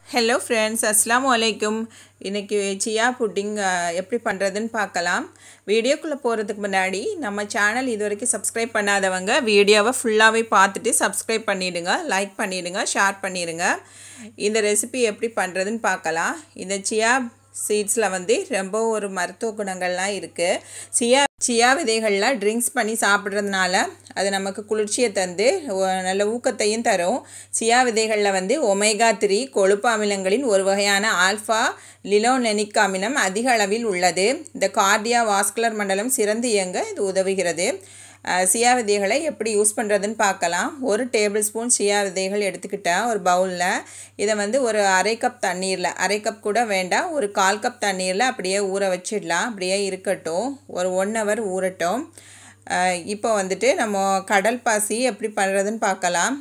hello friends அஸ்ஸலாமு அலைக்கும் இன்றைக்கி சியா புட்டிங் அஹ், எப்படி பண்ணுறதுன்னு பார்க்கலாம் வீடியோக்குள்ளே போகிறதுக்கு முன்னாடி நம்ம சேனல் இது வரைக்கும் சப்ஸ்கிரைப் பண்ணாதவங்க வீடியோவை ஃபுல்லாகவே பார்த்துட்டு சப்ஸ்கிரைப் பண்ணிவிடுங்க லைக் பண்ணிவிடுங்க ஷேர் பண்ணிடுங்க இந்த ரெசிபி எப்படி பண்ணுறதுன்னு பார்க்கலாம் இந்த சியா சீட்ஸில் வந்து ரொம்ப ஒரு மருத்துவ குணங்கள்லாம் இருக்குது சியா சியா விதைகள்லாம் ட்ரிங்க்ஸ் பண்ணி சாப்பிட்றதுனால அது நமக்கு குளிர்ச்சியை தந்து ஒ- நல்ல ஊக்கத்தையும் தரும் சியா விதைகளில் வந்து ஒமேகா த்ரீ கொழுப்பு அமிலங்களின் ஒரு வகையான ஆல்ஃபா லிலோனெனிக் அமிலம் அதிக அளவில் உள்ளது இந்த கார்டியா வாஸ்குலர் மண்டலம் சிறந்து இயங்க இது உதவுகிறது அஹ், சியா விதைகளை எப்படி யூஸ் பண்ணுறதுன்னு பார்க்கலாம் ஒரு டேபிள் ஸ்பூன் சியா விதைகள் எடுத்துக்கிட்டேன் ஒரு பவுலில் இதை வந்து ஒரு அரை கப் தண்ணீரில் அரை கப் கூட வேண்டாம் ஒரு கால் கப் தண்ணீரில் அப்படியே ஊற வச்சிடலாம் அப்படியே இருக்கட்டும் ஒரு ஒன் ஹவர் ஊறட்டும் அஹ், இப்போ வந்துட்டு நம்ம கடல் பாசி எப்படி பண்ணுறதுன்னு பார்க்கலாம்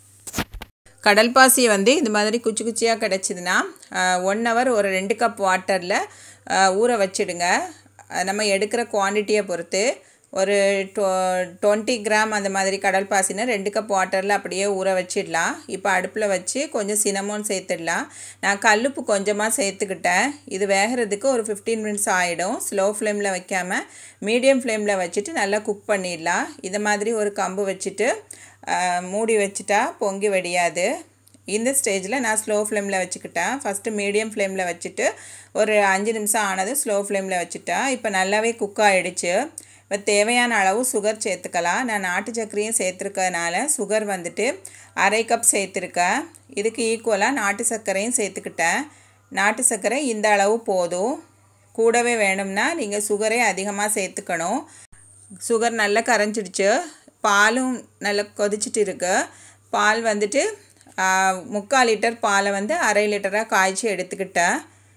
கடல் பாசியை வந்து இந்த மாதிரி குச்சி குச்சியாக கிடச்சிதுன்னா ஒன் ஹவர் ஒரு ரெண்டு கப் வாட்டரில் ஊற வச்சிடுங்க அஹ் நம்ம எடுக்கிற குவான்டிட்டியை பொறுத்து ஒரு டொ டுவெண்ட்டி கிராம் அந்த மாதிரி கடல் பாசினா ரெண்டு கப் வாட்டரில் அப்படியே ஊற வச்சிடலாம் இப்போ அடுப்பில் வச்சு கொஞ்சம் சினமோன் சேர்த்துடலாம் நான் கல்லுப்பு கொஞ்சமாக சேர்த்துக்கிட்டேன் இது வேகிறதுக்கு ஒரு ஃபிஃப்டீன் மினிட்ஸ் ஆகிடும் ஸ்லோ ஃப்ளேமில் வைக்காமல் மீடியம் ஃப்ளேமில் வச்சுட்டு நல்லா குக் பண்ணிடலாம் இது மாதிரி ஒரு கம்பு வச்சுட்டு அஹ், மூடி வச்சுட்டா பொங்கி வடியாது இந்த ஸ்டேஜில் நான் ஸ்லோ ஃப்ளேமில் வச்சுக்கிட்டேன் ஃபஸ்ட்டு மீடியம் ஃப்ளேமில் வச்சுட்டு ஒரு அஞ்சு நிமிஷம் ஆனதும் ஸ்லோ ஃப்ளேமில் வச்சுட்டேன் இப்போ நல்லாவே குக் ஆகிடுச்சு இப்போ தேவையான அளவு சுகர் சேர்த்துக்கலாம் நான் நாட்டு சர்க்கரையும் சேர்த்துருக்கறனால சுகர் வந்துட்டு அரை கப் சேர்த்துருக்கேன் இதுக்கு ஈக்குவலாக நாட்டு சர்க்கரையும் சேர்த்துக்கிட்டேன் நாட்டு சர்க்கரை இந்த அளவு போதும் கூடவே வேணும்னா நீங்கள் சுகரே அதிகமாக சேர்த்துக்கணும் சுகர் நல்லா கரைஞ்சிடுச்சு பாலும் நல்லா கொதிச்சிட்டு இருக்கு பால் வந்துட்டு ஆ, முக்கால் லிட்டர் பாலை வந்து அரை லிட்டராக காய்ச்சி எடுத்துக்கிட்டேன்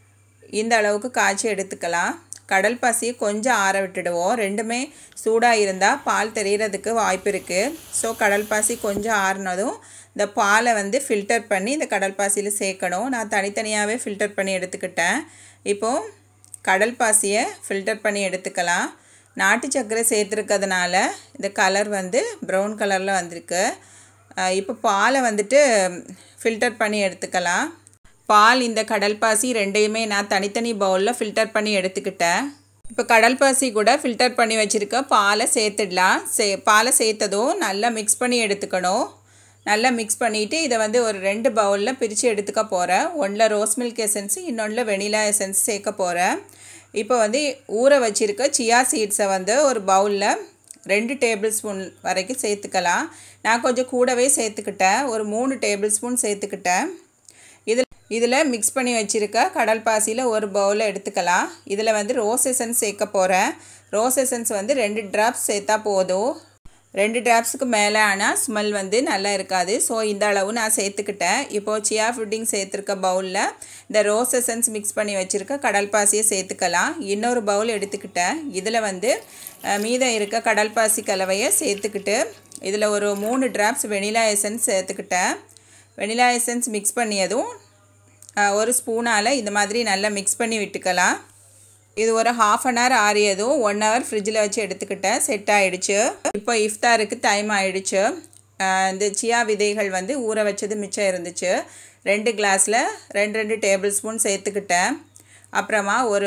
இந்த அளவுக்கு காய்ச்சி எடுத்துக்கலாம் கடல் பாசியை கொஞ்சம் ஆற விட்டுடுவோம் ரெண்டுமே சூடாக இருந்தால் பால் தெரியறதுக்கு வாய்ப்பு இருக்குது ஸோ கடல் பாசி கொஞ்சம் ஆறுனதும் இந்த பாலை வந்து ஃபில்டர் பண்ணி இந்த கடல் பாசியில் சேர்க்கணும் நான் தனித்தனியாகவே ஃபில்டர் பண்ணி எடுத்துக்கிட்டேன் இப்போது கடல் பாசியை ஃபில்டர் பண்ணி எடுத்துக்கலாம் நாட்டு சர்க்கரை சேர்த்துருக்கிறதுனால இந்த கலர் வந்து ப்ரௌன் கலரில் வந்திருக்கு அஹ் இப்போ பாலை வந்துட்டு ஃபில்டர் பண்ணி எடுத்துக்கலாம் பால் இந்த கடல் பாசி ரெண்டையுமே நான் தனித்தனி பவுலில் ஃபில்டர் பண்ணி எடுத்துக்கிட்டேன் இப்போ கடல் பாசி கூட ஃபில்டர் பண்ணி வச்சுருக்க பாலை சேர்த்துடலாம் சே பாலை சேர்த்ததும் நல்லா மிக்ஸ் பண்ணி எடுத்துக்கணும் நல்லா மிக்ஸ் பண்ணிவிட்டு இதை வந்து ஒரு ரெண்டு பவுலில் பிரித்து எடுத்துக்க போகிறேன் ஒன்றில் ரோஸ் மில்க் எசன்ஸ் இன்னொன்றில் வெனிலா எசன்ஸ் சேர்க்க போகிறேன் இப்போ வந்து ஊற வச்சிருக்க சியா சீட்ஸை வந்து ஒரு பவுலில் ரெண்டு டேபிள் ஸ்பூன் வரைக்கும் சேர்த்துக்கலாம் நான் கொஞ்சம் கூடவே சேர்த்துக்கிட்டேன் ஒரு மூணு டேபிள் ஸ்பூன் சேர்த்துக்கிட்டேன் இதில் இதில் மிக்ஸ் பண்ணி வச்சுருக்க கடல் பாசியில் ஒரு பவுலை எடுத்துக்கலாம் இதில் வந்து ரோஸ் எசன்ஸ் சேர்க்க போகிறேன் ரோஸ் எசன்ஸ் வந்து ரெண்டு ட்ராப்ஸ் சேர்த்தா போதும் ரெண்டு ட்ராப்ஸுக்கு மேலே ஆனால் ஸ்மெல் வந்து நல்லா இருக்காது ஸோ இந்த அளவு நான் சேர்த்துக்கிட்டேன் இப்போது சியா ஃபுட்டிங் சேர்த்துருக்க பவுலில் இந்த ரோஸ் எசன்ஸ் மிக்ஸ் பண்ணி வச்சுருக்க கடல் பாசியை சேர்த்துக்கலாம் இன்னொரு பவுல் எடுத்துக்கிட்டேன் இதில் வந்து அஹ், மீதம் இருக்க கடல் பாசி கலவையை சேர்த்துக்கிட்டு இதில் ஒரு மூணு ட்ராப்ஸ் வெனிலா எசன்ஸ் சேர்த்துக்கிட்டேன் வெனிலா எசன்ஸ் மிக்ஸ் பண்ணியதும் அஹ், ஒரு ஸ்பூனால் இந்த மாதிரி நல்லா மிக்ஸ் பண்ணி விட்டுக்கலாம் இது ஒரு ஹாஃப் அன் ஹவர் ஆறியதும் ஒன் ஹவர் ஃப்ரிட்ஜில் வச்சு எடுத்துக்கிட்டேன் செட் ஆயிடுச்சு இப்போ இஃப்தாருக்கு டைம் ஆயிடுச்சு அஹ், இந்த சியா விதைகள் வந்து ஊற வச்சது மிச்சம் இருந்துச்சு ரெண்டு கிளாஸில் ரெண்டு ரெண்டு டேபிள் ஸ்பூன் சேர்த்துக்கிட்டேன் அப்புறமா ஒரு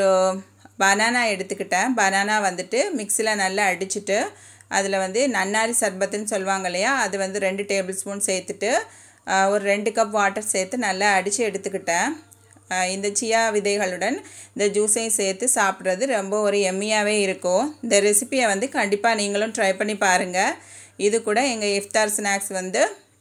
பனானா எடுத்துக்கிட்டேன் பனானா வந்துட்டு மிக்சியில் நல்லா அடிச்சுட்டு அதில் வந்து நன்னாரி சர்பத்துன்னு சொல்லுவாங்க இல்லையா அது வந்து ரெண்டு டேபிள் ஸ்பூன் சேர்த்துட்டு ஆஹ், ஒரு ரெண்டு கப் வாட்டர் சேர்த்து நல்லா அடித்து எடுத்துக்கிட்டேன் ஆஹ், இந்த சியா விதைகளுடன் இந்த ஜூஸையும் சேர்த்து சாப்பிட்றது ரொம்ப ஒரு எம்மியாகவே இருக்கும் இந்த ரெசிபியை வந்து கண்டிப்பாக நீங்களும் ட்ரை பண்ணி பாருங்கள் இது கூட எங்கள் இஃப்தார் ஸ்நாக்ஸ் வந்து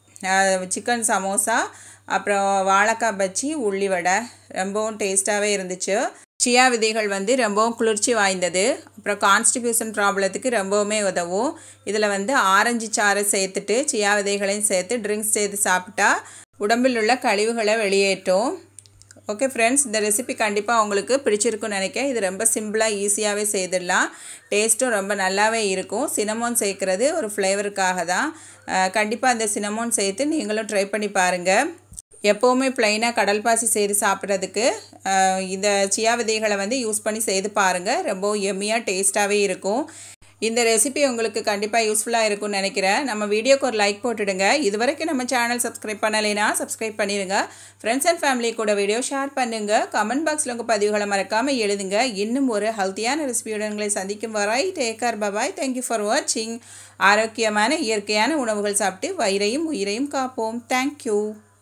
சிக்கன் சமோசா அப்புறம் வாழைக்காய் பஜ்ஜி உள்ளி வடை ரொம்பவும் டேஸ்ட்டாகவே இருந்துச்சு சியா விதைகள் வந்து ரொம்பவும் குளிர்ச்சி வாய்ந்தது அப்புறம் கான்ஸ்டிபியூஷன் ப்ராப்ளத்துக்கு ரொம்பவுமே உதவும் இதில் வந்து ஆரஞ்சு சாறை சேர்த்துட்டு சியா விதைகளையும் சேர்த்து ட்ரிங்க்ஸ் செய்து சாப்பிட்டா உடம்பில் உள்ள கழிவுகளை வெளியேற்றும் ஓகே ஃப்ரெண்ட்ஸ் இந்த ரெசிபி கண்டிப்பாக உங்களுக்கு பிடிச்சிருக்குன்னு நினைக்கிறேன் இது ரொம்ப சிம்பிளாக ஈஸியாகவே செய்திடலாம் டேஸ்ட்டும் ரொம்ப நல்லாவே இருக்கும் சினமோன் சேர்க்குறது ஒரு ஃப்ளேவருக்காக தான் கண்டிப்பாக அந்த சினமோன் சேர்த்து நீங்களும் ட்ரை பண்ணி பாருங்கள் எப்போவுமே ப்ளைனாக கடல் பாசி செய்து சாப்பிட்றதுக்கு அஹ், இந்த சியா விதைகளை வந்து யூஸ் பண்ணி செய்து பாருங்கள் ரொம்ப எம்மியாக டேஸ்ட்டாகவே இருக்கும் இந்த ரெசிபி உங்களுக்கு கண்டிப்பாக யூஸ்ஃபுல்லாக இருக்கும்னு நினைக்கிறேன் நம்ம வீடியோக்கு ஒரு லைக் போட்டுடுங்க இது வரைக்கும் நம்ம சேனல் சப்ஸ்கிரைப் பண்ணலைன்னா சப்ஸ்கிரைப் பண்ணிடுங்க ஃப்ரெண்ட்ஸ் அண்ட் ஃபேமிலி கூட வீடியோ ஷேர் பண்ணுங்கள் கமெண்ட் பாக்ஸில் உங்கள் பதிவுகளை மறக்காமல் எழுதுங்க இன்னும் ஒரு ஹெல்த்தியான ரெசிபியுடன் உங்களை சந்திக்கும் வரை டேக்கர் பபாய் தேங்க்யூ ஃபார் வாட்சிங் ஆரோக்கியமான இயற்கையான உணவுகள் சாப்பிட்டு வயிறையும் உயிரையும் காப்போம் தேங்க்யூ